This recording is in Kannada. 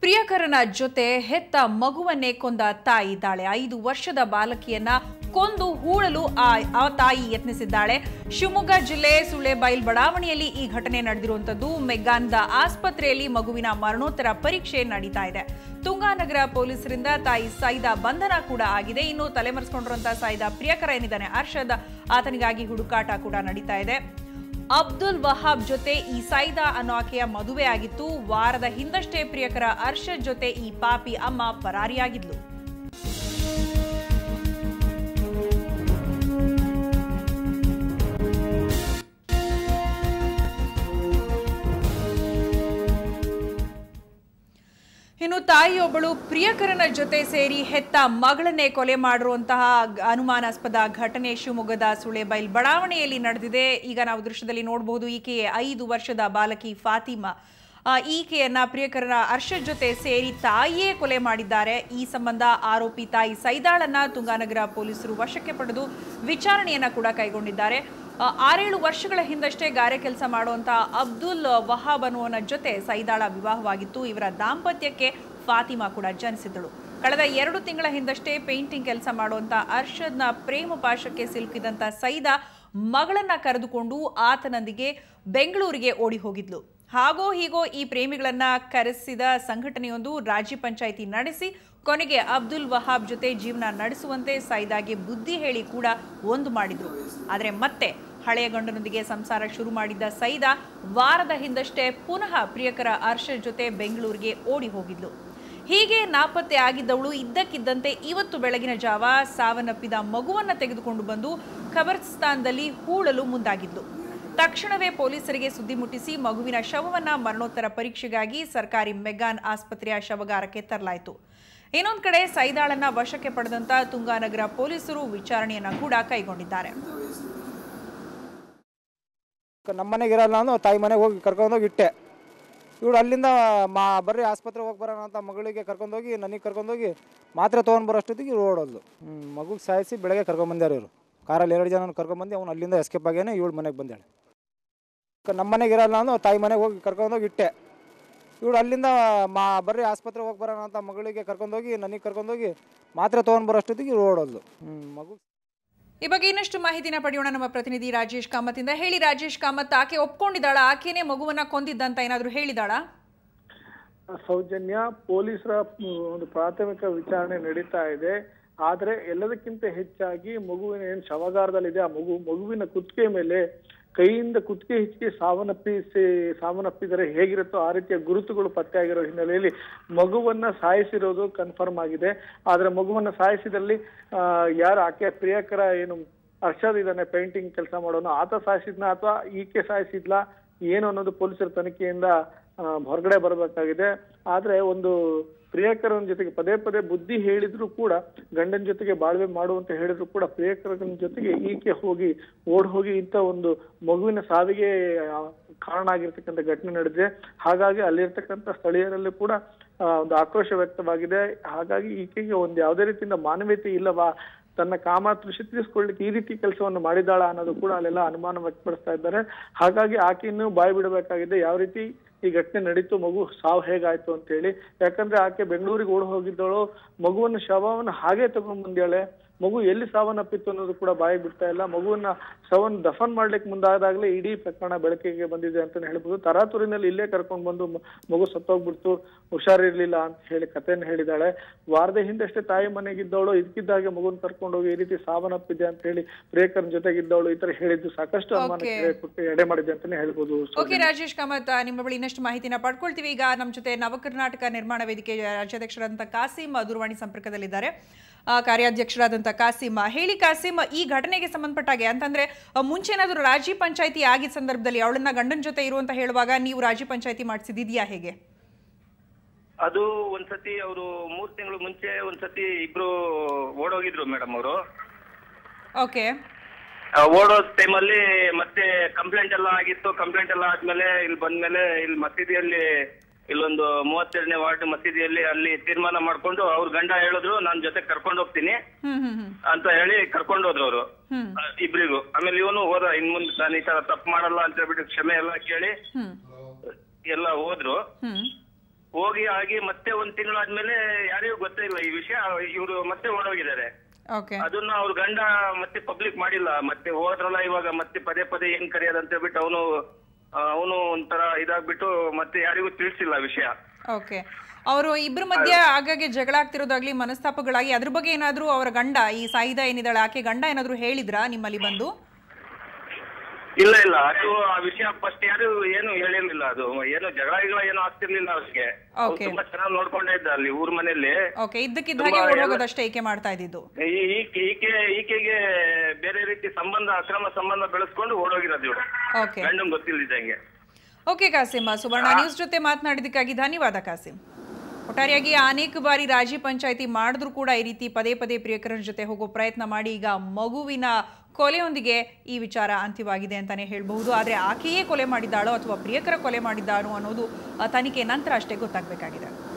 ಪ್ರಿಯಕರನ ಜೊತೆ ಹೆತ್ತ ಮಗುವನ್ನೇ ಕೊಂದ ತಾಯಿ ಇದ್ದಾಳೆ ಐದು ವರ್ಷದ ಬಾಲಕಿಯನ್ನ ಕೊಂದು ಹೂಳಲು ಆ ಆ ತಾಯಿ ಯತ್ನಿಸಿದ್ದಾಳೆ ಶಿವಮೊಗ್ಗ ಜಿಲ್ಲೆ ಸುಳೆಬೈಲ್ ಬಡಾವಣೆಯಲ್ಲಿ ಈ ಘಟನೆ ನಡೆದಿರುವಂತದ್ದು ಮೆಗ್ಗಾನ್ದ ಆಸ್ಪತ್ರೆಯಲ್ಲಿ ಮಗುವಿನ ಮರಣೋತ್ತರ ಪರೀಕ್ಷೆ ನಡೀತಾ ಇದೆ ತುಂಗಾನಗರ ಪೊಲೀಸರಿಂದ ತಾಯಿ ಸೈದಾ ಬಂಧನ ಕೂಡ ಆಗಿದೆ ಇನ್ನು ತಲೆಮರೆಸ್ಕೊಂಡಿರುವಂತಹ ಸೈದಾ ಪ್ರಿಯಕರ ಏನಿದ್ದಾನೆ ಅರ್ಷದ್ ಆತನಿಗಾಗಿ ಹುಡುಕಾಟ ಕೂಡ ನಡೀತಾ ಇದೆ ಅಬ್ದುಲ್ ವಹಾಬ್ ಜೊತೆ ಈ ಸೈದಾ ಅನ್ನೋ ಆಕೆಯ ಮದುವೆ ಆಗಿತ್ತು ವಾರದ ಹಿಂದಷ್ಟೇ ಪ್ರಿಯಕರ ಅರ್ಷದ್ ಜೊತೆ ಈ ಪಾಪಿ ಅಮ್ಮ ಪರಾರಿಯಾಗಿದ್ಲು ಇನ್ನು ತಾಯಿಯೊಬ್ಬಳು ಪ್ರಿಯಕರನ ಜೊತೆ ಸೇರಿ ಹೆತ್ತ ಮಗಳನ್ನೇ ಕೊಲೆ ಮಾಡಿರುವಂತಹ ಗ- ಅನುಮಾನಾಸ್ಪದ ಘಟನೆ ಶಿವಮೊಗ್ಗದ ಸುಳೆಬೈಲ್ ಬಡಾವಣೆಯಲ್ಲಿ ನಡೆದಿದೆ ಈಗ ನಾವು ದೃಶ್ಯದಲ್ಲಿ ನೋಡಬಹುದು ಈಕೆಯೇ ಐದು ವರ್ಷದ ಬಾಲಕಿ ಫಾತಿಮಾ ಆ, ಈಕೆಯನ್ನ ಪ್ರಿಯಕರನ ಅರ್ಷದ್ ಜೊತೆ ಸೇರಿ ತಾಯಿಯೇ ಕೊಲೆ ಮಾಡಿದ್ದಾರೆ ಈ ಸಂಬಂಧ ಆರೋಪಿ ತಾಯಿ ಸೈದಾಳನ್ನ ತುಂಗಾನಗರ ಪೊಲೀಸರು ವಶಕ್ಕೆ ಪಡೆದು ವಿಚಾರಣೆಯನ್ನ ಕೂಡ ಕೈಗೊಂಡಿದ್ದಾರೆ ಆ, ಆರೇಳು ವರ್ಷಗಳ ಹಿಂದಷ್ಟೇ ಗಾರೆ ಕೆಲಸ ಮಾಡುವಂತ ಅಬ್ದುಲ್ ವಹಾಬ್ ಅನ್ನುವನ ಜೊತೆ ಸೈದಾಳ ವಿವಾಹವಾಗಿತ್ತು ಇವರ ದಾಂಪತ್ಯಕ್ಕೆ ಫಾತಿಮಾ ಕೂಡ ಜನಿಸಿದಳು ಕಳೆದ ಎರಡು ತಿಂಗಳ ಹಿಂದಷ್ಟೇ ಪೇಂಟಿಂಗ್ ಕೆಲಸ ಮಾಡುವಂತ ಅರ್ಷದ್ನ ಪ್ರೇಮ ಪಾಶಕ್ಕೆ ಸಿಲುಕಿದಂತ ಸೈದಾ ಮಗಳನ್ನ ಕರೆದುಕೊಂಡು ಆತನೊಂದಿಗೆ ಬೆಂಗಳೂರಿಗೆ ಓಡಿ ಹೋಗಿದ್ಲು ಹಾಗೋ ಹೀಗೋ ಈ ಪ್ರೇಮಿಗಳನ್ನ ಕರೆಸಿದ ಸಂಘಟನೆಯೊಂದು ರಾಜ್ಯ ಪಂಚಾಯಿತಿ ನಡೆಸಿ ಕೊನೆಗೆ ಅಬ್ದುಲ್ ವಹಾಬ್ ಜೊತೆ ಜೀವನ ನಡೆಸುವಂತೆ ಸೈದಾಗೆ ಬುದ್ಧಿ ಹೇಳಿ ಕೂಡ ಒಂದು ಮಾಡಿದ್ರು ಆದರೆ ಮತ್ತೆ ಹಳೆಯ ಗಂಡನೊಂದಿಗೆ ಸಂಸಾರ ಶುರು ಮಾಡಿದ್ದ ಸೈದಾ ವಾರದ ಹಿಂದಷ್ಟೇ ಪುನಃ ಪ್ರಿಯಕರ ಅರ್ಷದ್ ಜೊತೆ ಬೆಂಗಳೂರಿಗೆ ಓಡಿ ಹೋಗಿದ್ಲು ಹೀಗೆ ನಾಪತ್ತೆ ಆಗಿದ್ದವಳು ಇದ್ದಕ್ಕಿದ್ದಂತೆ ಇವತ್ತು ಬೆಳಗಿನ ಜಾವ ಸಾವನ್ನಪ್ಪಿದ ಮಗುವನ್ನ ತೆಗೆದುಕೊಂಡು ಬಂದು ಖಬರ್ಸ್ತಾನ್ದಲ್ಲಿ ಹೂಳಲು ಮುಂದಾಗಿದ್ಲು ತಕ್ಷಣವೇ ಪೊಲೀಸರಿಗೆ ಸುದ್ದಿ ಮುಟ್ಟಿಸಿ ಮಗುವಿನ ಶವವನ್ನ ಮರಣೋತ್ತರ ಪರೀಕ್ಷೆಗಾಗಿ ಸರ್ಕಾರಿ ಮೆಗಾನ್ ಆಸ್ಪತ್ರೆಯ ಶವಗಾರಕ್ಕೆ ತರಲಾಯಿತು ಇನ್ನೊಂದು ಕಡೆ ಸೈದಾಳನ್ನ ವಶಕ್ಕೆ ಪಡೆದಂತ ತುಂಗಾನಗರ ಪೊಲೀಸರು ವಿಚಾರಣೆಯನ್ನ ಕೂಡ ಕೈಗೊಂಡಿದ್ದಾರೆ ನಮ್ಮ ಮನೆಗೆ ಇರಲ್ಲ ಅಂದು ತಾಯಿ ಮನೆಗೆ ಹೋಗಿ ಕರ್ಕೊಂಡೋಗಿ ಇಟ್ಟೆ ಇವಳು ಅಲ್ಲಿಂದ ಮಾ ಬರ್ರಿ ಆಸ್ಪತ್ರೆಗೆ ಹೋಗಿ ಬರೋಣ ಅಂತ ಮಗಳಿಗೆ ಕರ್ಕೊಂಡೋಗಿ ನನಗೆ ಕರ್ಕೊಂಡೋಗಿ ಮಾತ್ರೆ ತೊಗೊಂಡು ಬರೋಷ್ಟೊತ್ತಿಗೆ ಇವ್ರು ಓಡೋದ್ಲು ಮಗುಗೆ ಸಾಯಿಸಿ ಬೆಳಗ್ಗೆ ಕರ್ಕೊಂಬಂದ್ಯಾರ ಇವರು ಕಾರಲ್ಲಿ ಎರಡು ಜನ ಕರ್ಕೊಂಬಂದು ಅವ್ನು ಅಲ್ಲಿಂದ ಎಸ್ಕೇಪ್ ಆಗ್ಯಾನೆ ಇವಳು ಮನೆಗೆ ಬಂದಾಳೆ ನಮ್ಮ ಮನೆಗೆ ಇರಲ್ಲ ಅಂದು ತಾಯಿ ಮನೆಗೆ ಹೋಗಿ ಕರ್ಕೊಂಡೋಗಿ ಇಟ್ಟೆ ಇವಳು ಅಲ್ಲಿಂದ ಮಾ ಬರ್ರಿ ಆಸ್ಪತ್ರೆಗೆ ಹೋಗಿ ಬರೋಣ ಅಂತ ಮಗಳಿಗೆ ಕರ್ಕೊಂಡೋಗಿ ನನಗೆ ಕರ್ಕೊಂಡೋಗಿ ಮಾತ್ರೆ ತೊಗೊಂಡು ಬರೋಷ್ಟೊತ್ತಿಗೆ ಇವ್ರು ಓಡೋದ್ಲು ಮಗು ಈ ಬಗ್ಗೆ ಇನ್ನಷ್ಟು ಮಾಹಿತಿನ ಪಡೆಯೋಣ ನಮ್ಮ ಪ್ರತಿನಿಧಿ ರಾಜೇಶ್ ಕಾಮತ್ ಇಂದ ಹೇಳಿ ರಾಜೇಶ್ ಕಾಮತ್ ಆಕೆ ಒಪ್ಕೊಂಡಿದ್ದಾಳ ಆಕೆನೇ ಮಗುವನ್ನ ಕೊಂದಿದ್ದಂತ ಏನಾದ್ರೂ ಹೇಳಿದಾಳ ಸೌಜನ್ಯ ಪೊಲೀಸರ ಮ್, ಒಂದು ಪ್ರಾಥಮಿಕ ವಿಚಾರಣೆ ನಡೀತಾ ಇದೆ ಆದ್ರೆ ಎಲ್ಲದಕ್ಕಿಂತ ಹೆಚ್ಚಾಗಿ ಮಗುವಿನ ಏನ್ ಶವಗಾರದಲ್ಲಿದೆ ಆ ಮಗು ಮಗುವಿನ ಕುತ್ತಿಗೆ ಮೇಲೆ ಕೈಯಿಂದ ಕುತ್ತಿಗೆ ಹಿಚ್ಕಿ ಸಾವನ್ನಪ್ಪಿಸಿ ಸಾವನ್ನಪ್ಪಿದರೆ ಹೇಗಿರುತ್ತೋ ಆ ರೀತಿಯ ಗುರುತುಗಳು ಪತ್ತೆಯಾಗಿರೋ ಹಿನ್ನೆಲೆಯಲ್ಲಿ ಮಗುವನ್ನ ಸಾಯಿಸಿರೋದು ಕನ್ಫರ್ಮ್ ಆಗಿದೆ ಆದ್ರೆ ಮಗುವನ್ನ ಸಾಯಿಸಿದಲ್ಲಿ ಆ, ಯಾರು ಆಕೆಯ ಪ್ರಿಯಕರ ಏನು ಅರ್ಷದ್ ಇದ್ದಾನೆ ಪೇಂಟಿಂಗ್ ಕೆಲಸ ಮಾಡೋನು ಆತ ಸಾಯಿಸಿದ್ನ ಅಥವಾ ಈಕೆ ಸಾಯಿಸಿದ್ಲಾ ಏನು ಅನ್ನೋದು ಪೊಲೀಸರ ತನಿಖೆಯಿಂದ ಆ, ಹೊರಗಡೆ ಬರಬೇಕಾಗಿದೆ ಆದ್ರೆ ಒಂದು ಪ್ರಿಯಕರನ ಜೊತೆಗೆ ಪದೇ ಪದೇ ಬುದ್ಧಿ ಹೇಳಿದ್ರು ಕೂಡ ಗಂಡನ ಜೊತೆಗೆ ಬಾಳ್ವೆ ಮಾಡುವಂತ ಹೇಳಿದ್ರು ಕೂಡ ಪ್ರಿಯಕರನ ಜೊತೆಗೆ ಈಕೆ ಹೋಗಿ ಓಡ್ ಹೋಗಿ ಇಂಥ ಒಂದು ಮಗುವಿನ ಸಾವಿಗೆ ಆ, ಕಾರಣ ಆಗಿರ್ತಕ್ಕಂಥ ಘಟನೆ ನಡೆದಿದೆ ಹಾಗಾಗಿ ಅಲ್ಲಿರ್ತಕ್ಕಂಥ ಸ್ಥಳೀಯರಲ್ಲಿ ಕೂಡ ಆ, ಒಂದು ಆಕ್ರೋಶ ವ್ಯಕ್ತವಾಗಿದೆ ಹಾಗಾಗಿ ಈಕೆಗೆ ಒಂದು ಯಾವುದೇ ರೀತಿಯಿಂದ ಮಾನವೀಯತೆ ಇಲ್ಲವಾ ತನ್ನ ಕಾಮಾತೃಷಿ ತೀರಿಸ್ಕೊಳ್ಳಿಕ್ಕೆ ಈ ರೀತಿ ಕೆಲಸವನ್ನು ಮಾಡಿದಾಳ ಅನ್ನೋದು ಕೂಡ ಅಲ್ಲೆಲ್ಲ ಅನುಮಾನ ವ್ಯಕ್ತಪಡಿಸ್ತಾ ಇದ್ದಾರೆ ಹಾಗಾಗಿ ಆಕೆಯನ್ನು ಬಾಯಿ ಬಿಡಬೇಕಾಗಿದೆ ಯಾವ ರೀತಿ ಈ ಘಟನೆ ನಡೀತು ಮಗು ಸಾವು ಹೇಗಾಯ್ತು ಅಂತ ಹೇಳಿ ಯಾಕಂದ್ರೆ ಆಕೆ ಬೆಂಗಳೂರಿಗೆ ಓಡ್ ಹೋಗಿದ್ದಳು ಮಗುವನ್ನ ಶವವನ್ನು ಹಾಗೆ ತಗೊಂಡ್ ಬಂದ್ಯಾಳೆ ಮಗು ಎಲ್ಲಿ ಸಾವನ್ನಪ್ಪಿತ್ತು ಅನ್ನೋದು ಕೂಡ ಬಾಯಿ ಬಿಡ್ತಾ ಇಲ್ಲ ಮಗುವನ್ನ ಶವನ್ ದಫನ್ ಮಾಡ್ಲಿಕ್ಕೆ ಮುಂದಾದಾಗ್ಲೇ ಇಡೀ ಪ್ರಕರಣ ಬೆಳಕಿಗೆ ಬಂದಿದೆ ಅಂತಾನೆ ಹೇಳ್ಬೋದು ತರಾತುರಿನಲ್ಲಿ ಇಲ್ಲೇ ಕರ್ಕೊಂಡ್ ಬಂದು ಮ- ಮಗು ಸತ್ತೋಗ್ಬಿಡ್ತು ಹುಷಾರಿರ್ಲಿಲ್ಲ ಅಂತ ಹೇಳಿ ಕಥೆಯನ್ನು ಹೇಳಿದಾಳೆ ವಾರದ ಹಿಂದಷ್ಟೇ ತಾಯಿ ಮನೆಗಿದ್ದವಳು ಇದಕ್ಕಿದ್ದಾಗೆ ಮಗುನ್ ಕರ್ಕೊಂಡು ಹೋಗಿ ಈ ರೀತಿ ಸಾವನ್ನಪ್ಪಿದೆ ಅಂತ ಹೇಳಿ ಪ್ರೇಕರ್ನ ಜೊತೆಗಿದ್ದವಳು ಈ ತರ ಹೇಳಿದ್ದು ಸಾಕಷ್ಟು ಅನುಮಾನಕ್ಕೆ Okay. ಕೊಟ್ಟು ಎಡೆ ಮಾಡಿದೆ ಅಂತಾನೆ ಹೇಳ್ಬೋದು ಓಕೆ ರಾಜೇಶ್ ಕಾಮತ್ ನಿಮ್ಮ ಬಳಿ ಇನ್ನಷ್ಟು ಮಾಹಿತಿನ ಪಡ್ಕೊಳ್ತೀವಿ ಈಗ ನಮ್ಮ ಜೊತೆ ನವಕರ್ನಾಟಕ ನಿರ್ಮಾಣ ವೇದಿಕೆ ರಾಜ್ಯಾಧ್ಯಕ್ಷರಾದಂಥ ಕಾಸಿಂ ದೂರವಾಣಿ ಸಂಪರ್ಕದಲ್ಲಿದ್ದಾರೆ ಆ, ಕಾರ್ಯಾಧ್ಯಕ್ಷರಾದಂಥ ಕಾಸಿಂ ಹೇಳಿ ಕಾಸಿಂ ಈ ಘಟನೆಗೆ ಸಂಬಂಧಪಟ್ಟಾಗೆ ಅಂತಂದ್ರೆ ಆ, ಮುಂಚೆ ಏನಾದರೂ ರಾಜಿ ಪಂಚಾಯತಿ ಆಗಿದ್ದ ಸಂದರ್ಭದಲ್ಲಿ ಅವಳನ್ನ ಗಂಡನ ಜೊತೆ ಇರುವಂತ ಹೇಳುವಾಗ ನೀವು ರಾಜಿ ಪಂಚಾಯತಿ ಮಾಡಿಸಿದ್ಯಾ ಹೇಗೆ ಅದು ಒಂದ್ಸತಿ ಅವರು ಮೂರ್ ತಿಂಗಳು ಮುಂಚೆ ಒಂದ್ಸತಿ ಇಬ್ರು ಓಡೋಗಿದ್ರು ಮೇಡಮ್ ಅವರು ಓಕೆ ಓಡೋ ಟೈಮಲ್ಲಿ ಮತ್ತೆ ಕಂಪ್ಲೇಂಟ್ ಎಲ್ಲ ಆಗಿತ್ತು ಕಂಪ್ಲೇಂಟ್ ಎಲ್ಲ ಆದ್ಮೇಲೆ ಇಲ್ಲಿ ಬಂದ್ಮೇಲೆ ಇಲ್ಲಿ ಮಸೀದಿಯಲ್ಲಿ ಇಲ್ಲೊಂದು ಮೂವತ್ತೆರಡನೇ ವಾರ್ಡ್ ಮಸೀದಿಯಲ್ಲಿ ಅಲ್ಲಿ ತೀರ್ಮಾನ ಮಾಡ್ಕೊಂಡು ಅವ್ರ ಗಂಡ ಹೇಳಿದ್ರು ನಾನ್ ಜೊತೆ ಕರ್ಕೊಂಡು ಹೋಗ್ತೀನಿ ಹ್ಮ್ ಹ್ಮ್ ಹ್ಮ್ ಅಂತ ಹೇಳಿ ಕರ್ಕೊಂಡು ಹೋದ್ರು ಅವರು ಹ್ಮ್ ಇಬ್ರಿಗೂ ಆಮೇಲೆ ಇವನು ಹೋದ ಇನ್ ಮುಂದೆ ನಾನು ಈ ತರ ತಪ್ಪು ಮಾಡಲ್ಲ ಅಂತ ಹೇಳ್ಬಿಟ್ಟು ಕ್ಷಮೆ ಎಲ್ಲ ಕೇಳಿ ಹ್ಮ್ ಎಲ್ಲ ಹೋದ್ರು ಹ್ಮ್ ಹೋಗಿ ಆಗಿ ಮತ್ತೆ ಒಂದ್ ತಿಂಗಳಾದ್ಮೇಲೆ ಯಾರಿಗೂ ಗೊತ್ತೇ ಇಲ್ಲ ಈ ವಿಷಯ ಇವರು ಮತ್ತೆ ಓಡೋಗಿದ್ದಾರೆ ಓಕೆ ಅದನ್ನ ಅವ್ರ ಗಂಡ ಮತ್ತೆ ಪಬ್ಲಿಕ್ ಮಾಡಿಲ್ಲ ಮತ್ತೆ ಹೋದ್ರಲ್ಲ ಇವಾಗ ಮತ್ತೆ ಪದೇ ಪದೇ ಏನ್ ಕರೆಯೋದಂತ ಹೇಳ್ಬಿಟ್ಟು ಅವನು ಅವನು ಒಂಥರ ಇದಾಗ್ಬಿಟ್ಟು ಮತ್ತೆ ಯಾರಿಗೂ ತಿಳಿಸಿಲ್ಲ ವಿಷಯ ಓಕೆ ಅವರು ಇಬ್ಬರ ಮಧ್ಯೆ ಆಗಾಗ್ಗೆ ಜಗಳ ಆಗ್ತಿರೋದಾಗ್ಲಿ ಮನಸ್ತಾಪಗಳಾಗಿ ಅದ್ರ ಬಗ್ಗೆ ಏನಾದರೂ ಅವರ ಗಂಡ ಈ ಸಾಯಿದ ಏನಿದ್ದಾಳೆ ಆಕೆ ಗಂಡ ಏನಾದರೂ ಹೇಳಿದ್ರಾ ನಿಮ್ಮಲ್ಲಿ ಬಂದು ಇಲ್ಲ ಇಲ್ಲ ಅದು ಆ ವಿಷಯ ಫಸ್ಟ್ ಯಾರು ಏನು ಹೇಳಿರ್ಲಿಲ್ಲ ಅದು ಏನು ಜಗಳ ಗಿಗಳ ಏನು ಆಗ್ತಿರ್ಲಿಲ್ಲ ಅವ್ರಿಗೆ ಅವ್ರು Okay. ತುಂಬಾ ಚೆನ್ನಾಗಿ ನೋಡ್ಕೊಂಡೇ ಇದ್ದ ಅಲ್ಲಿ ಊರ್ ಮನೇಲಿ ಓಕೆ ಇದ್ದಕ್ಕಿದ್ದ ಹಾಗೆ ಓಡೋಗೋದಷ್ಟೇ ಈಕೆ ಮಾಡ್ತಾ ಇದ್ದಿದ್ದು ಈ- ಈಕೆ ಈಕೆ ಈಕೆಗೆ ಬೇರೆ ರೀತಿ ಸಂಬಂಧ ಅಕ್ರಮ ಸಂಬಂಧ ಬೆಳೆಸ್ಕೊಂಡು ಓಡೋಗಿರೋದು ಇವ್ರು ಓಕೆ ಗಂಡನ್ ಗೊತ್ತಿಲ್ದಿದ್ದಂಗೆ ಓಕೆ ಕಾಸಿಂ ಸುವರ್ಣ ನ್ಯೂಸ್ ಜೊತೆ ಮಾತನಾಡಿದ್ದಕ್ಕಾಗಿ ಧನ್ಯವಾದ ಕಾಸಿಂ ಒಟ್ಟಾರೆಯಾಗಿ ಅನೇಕ ಬಾರಿ ರಾಜಿ ಪಂಚಾಯಿತಿ ಮಾಡಿದ್ರು ಕೂಡ ಈ ರೀತಿ ಪದೇ ಪದೇ ಪ್ರಿಯಕರನ ಜೊತೆ ಹೋಗೋ ಪ್ರಯತ್ನ ಮಾಡಿ ಈಗ ಮಗುವಿನ ಕೊಲೆಯೊಂದಿಗೆ ಈ ವಿಚಾರ ಅಂತ್ಯವಾಗಿದೆ ಅಂತಾನೆ ಹೇಳಬಹುದು ಆದರೆ ಆಕೆಯೇ ಕೊಲೆ ಮಾಡಿದ್ದಾಳೋ ಅಥವಾ ಪ್ರಿಯಕರ ಕೊಲೆ ಮಾಡಿದ್ದಾರೋ ಅನ್ನೋದು ಆ, ತನಿಖೆ ನಂತರ ಅಷ್ಟೇ ಗೊತ್ತಾಗಬೇಕಾಗಿದೆ